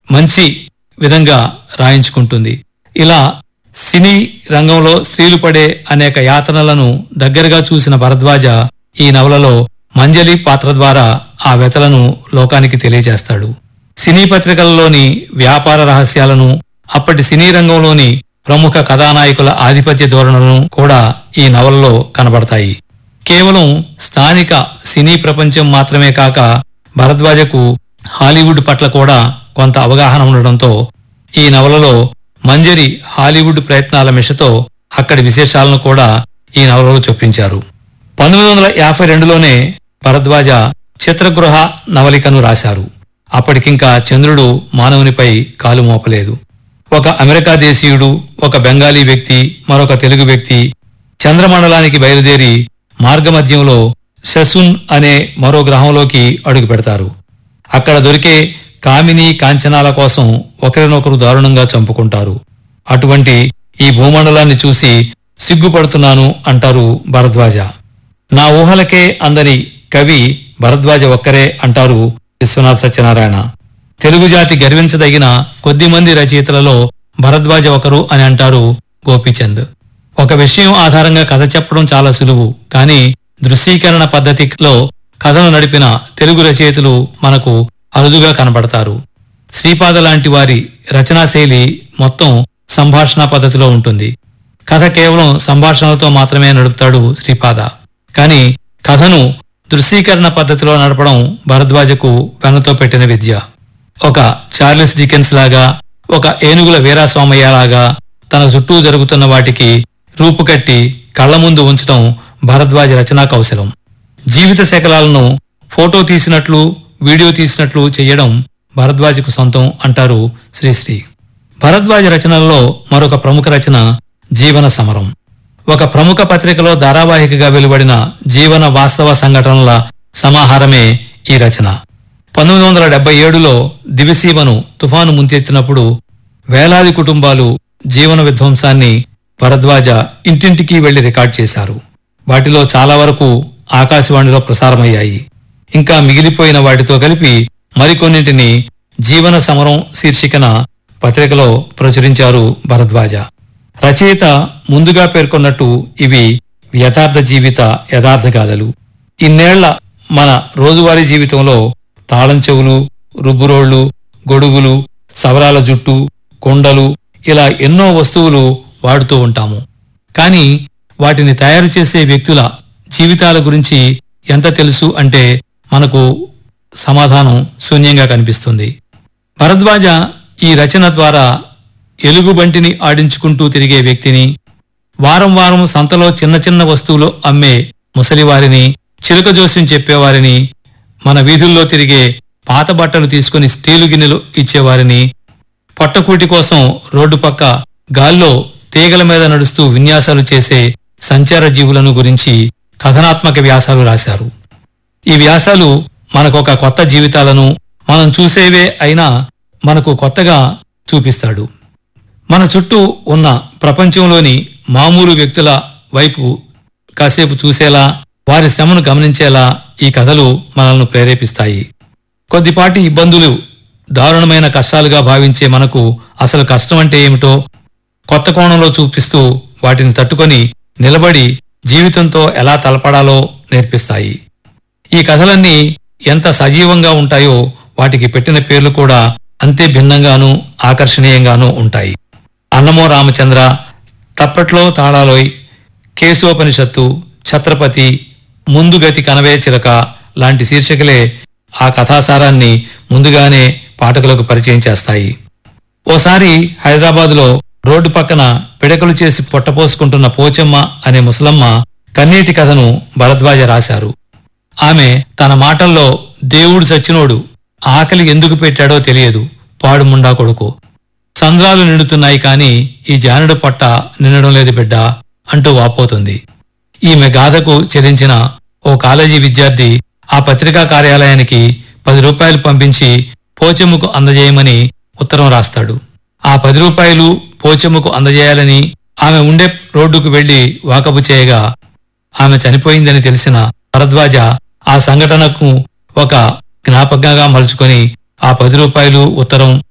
మంచి విధంగా రాయించుకుంటుంది ఇలా సినీ రంగంలో స్త్రీలు పడే అనేక యాతనలను దగ్గరగా చూసిన భరద్వాజ ఈ నవలలో మంజలి పాత్ర ద్వారా ఆ వ్యతలను లోకానికి తెలియజేస్తాడు సినీ పత్రికలలోని వ్యాపార రహస్యాలను అప్పటి సినీ రంగంలోని ప్రముఖ కథానాయకుల ఆధిపత్య ధోరణులను కూడా ఈ నవలలో కనబడతాయి కేవలం స్థానిక సినీ ప్రపంచం మాత్రమే కాక భరద్వాజకు హాలీవుడ్ పట్ల కూడా కొంత అవగాహన ఉండడంతో ఈ నవలలో మంజరి హాలీవుడ్ ప్రయత్నాల మిషతో అక్కడి విశేషాలను కూడా ఈ నవలలో చొప్పించారు పంతొమ్మిది వందల యాభై రెండులోనే భరద్వాజ చిత్రగృహ నవలికను రాశారు అప్పటికింకా చంద్రుడు మానవునిపై కాలు మోపలేదు ఒక అమెరికా దేశీయుడు ఒక బెంగాలీ వ్యక్తి మరొక తెలుగు వ్యక్తి చంద్రమండలానికి బయలుదేరి మార్గమధ్యంలో శసున్ అనే మరో గ్రహంలోకి అడుగు పెడతారు అక్కడ దొరికే కామిని కాంచనాల కోసం ఒకరినొకరు దారుణంగా చంపుకుంటారు అటువంటి ఈ భూమండలాన్ని చూసి సిగ్గుపడుతున్నాను అంటారు భరద్వాజ నా ఊహలకే అందని కవి భరద్వాజ ఒక్కరే అంటారు విశ్వనాథ్ సత్యనారాయణ తెలుగు జాతి గర్వించదగిన కొద్దిమంది రచయితలలో భరద్వాజ ఒకరు అని అంటారు గోపీచంద్ ఒక విషయం ఆధారంగా కథ చెప్పడం చాలా సులువు కానీ దృశ్యీకరణ పద్ధతిలో కథను నడిపిన తెలుగు రచయితలు మనకు అరుదుగా కనబడతారు శ్రీపాద లాంటి వారి రచనా శైలి మొత్తం సంభాషణ పద్ధతిలో ఉంటుంది కథ కేవలం సంభాషణలతో మాత్రమే నడుపుతాడు శ్రీపాద కానీ కథను దృశ్యీకరణ పద్ధతిలో నడపడం భరద్వాజకు వెనతో పెట్టిన విద్య ఒక చార్లెస్ డికెన్స్ లాగా ఒక ఏనుగుల వీరాస్వామయ్య లాగా తన చుట్టూ జరుగుతున్న వాటికి రూపుకట్టి కళ్ల ముందు ఉంచడం భరద్వాజ రచనా కౌశలం జీవిత శకలాలను ఫోటో తీసినట్లు వీడియో తీసినట్లు చేయడం భరద్వాజకు సొంతం అంటారు శ్రీశ్రీ భరద్వాజ రచనల్లో మరొక ప్రముఖ రచన జీవన సమరం ఒక ప్రముఖ పత్రికలో ధారావాహికగా వెలువడిన జీవన వాస్తవ సంఘటనల సమాహారమే ఈ రచన పంతొమ్మిది వందల డెబ్బై ఏడులో దివిసీమను తుఫాను ముంచెత్తినప్పుడు వేలాది కుటుంబాలు జీవన విధ్వంసాన్ని భరద్వాజ ఇంటింటికి వెళ్లి రికార్డ్ చేశారు వాటిలో చాలా వరకు ఆకాశవాణిలో ప్రసారమయ్యాయి ఇంకా మిగిలిపోయిన వాటితో కలిపి మరికొన్నింటిని జీవన సమరం శీర్షికన పత్రికలో ప్రచురించారు భరద్వాజ రచయిత ముందుగా పేర్కొన్నట్టు ఇవి యథార్థ జీవిత యథార్థ గాథలు ఇన్నేళ్ల మన రోజువారీ జీవితంలో తాళం చెవులు రుబ్బురోళ్లు గొడుగులు సవరాల జుట్టు కొండలు ఇలా ఎన్నో వస్తువులు వాడుతూ ఉంటాము కానీ వాటిని తయారు చేసే వ్యక్తుల జీవితాల గురించి ఎంత తెలుసు అంటే మనకు సమాధానం శూన్యంగా కనిపిస్తుంది భరద్వాజ ఈ రచన ద్వారా ఎలుగుబంటిని ఆడించుకుంటూ తిరిగే వ్యక్తిని వారం వారం సంతలో చిన్న చిన్న వస్తువులు అమ్మే ముసలివారిని చిలుక జోస్యం చెప్పేవారిని మన వీధుల్లో తిరిగే పాత బట్టలు తీసుకుని స్టీలు గిన్నెలు ఇచ్చేవారిని పొట్టకూటి కోసం రోడ్డు పక్క గాల్లో తీగల మీద నడుస్తూ విన్యాసాలు చేసే సంచార జీవులను గురించి కథనాత్మక వ్యాసాలు రాశారు ఈ వ్యాసాలు మనకొక కొత్త జీవితాలను మనం చూసేవే అయినా మనకు కొత్తగా చూపిస్తాడు మన చుట్టూ ఉన్న ప్రపంచంలోని మామూలు వ్యక్తుల వైపు కాసేపు చూసేలా వారి శ్రమను గమనించేలా ఈ కథలు మనల్ని ప్రేరేపిస్తాయి కొద్దిపాటి ఇబ్బందులు దారుణమైన కష్టాలుగా భావించే మనకు అసలు కష్టం అంటే ఏమిటో కొత్త కోణంలో చూపిస్తూ వాటిని తట్టుకొని నిలబడి జీవితంతో ఎలా తలపడాలో నేర్పిస్తాయి ఈ కథలన్నీ ఎంత సజీవంగా ఉంటాయో వాటికి పెట్టిన పేర్లు కూడా అంతే భిన్నంగానూ ఆకర్షణీయంగానూ ఉంటాయి అన్నమో రామచంద్ర తప్పట్లో తాళాలోయ్ కేశోపనిషత్తు ఛత్రపతి ముందుగతి కనవే చిలక లాంటి శీర్షికలే ఆ కథాసారాన్ని ముందుగానే పాఠకులకు పరిచయం చేస్తాయి ఓసారి హైదరాబాదులో రోడ్డు పక్కన పిడకలు చేసి పొట్టపోసుకుంటున్న పోచమ్మ అనే ముసలమ్మ కన్నీటి కథను భరద్వాజ రాశారు ఆమె తన మాటల్లో దేవుడు సచ్చినోడు ఆకలి ఎందుకు పెట్టాడో తెలియదు పాడుముండా కొడుకు సంద్రాలు నిండుతున్నాయి కాని ఈ జానుడు పొట్ట నిండడం లేదు బిడ్డ అంటూ వాపోతుంది ఈమె గాథకు చెల్లించిన ఓ కాలేజీ విద్యార్థి ఆ పత్రికా కార్యాలయానికి పది రూపాయలు పంపించి పోచెమ్మకు అందజేయమని ఉత్తరం రాస్తాడు ఆ పది రూపాయలు పోచెమ్మకు అందజేయాలని ఆమె ఉండే రోడ్డుకు వెళ్లి వాకపు చేయగా ఆమె చనిపోయిందని తెలిసిన భరద్వాజ ఆ సంఘటనకు ఒక జ్ఞాపకంగా మలుచుకొని ఆ పది రూపాయలు ఉత్తరం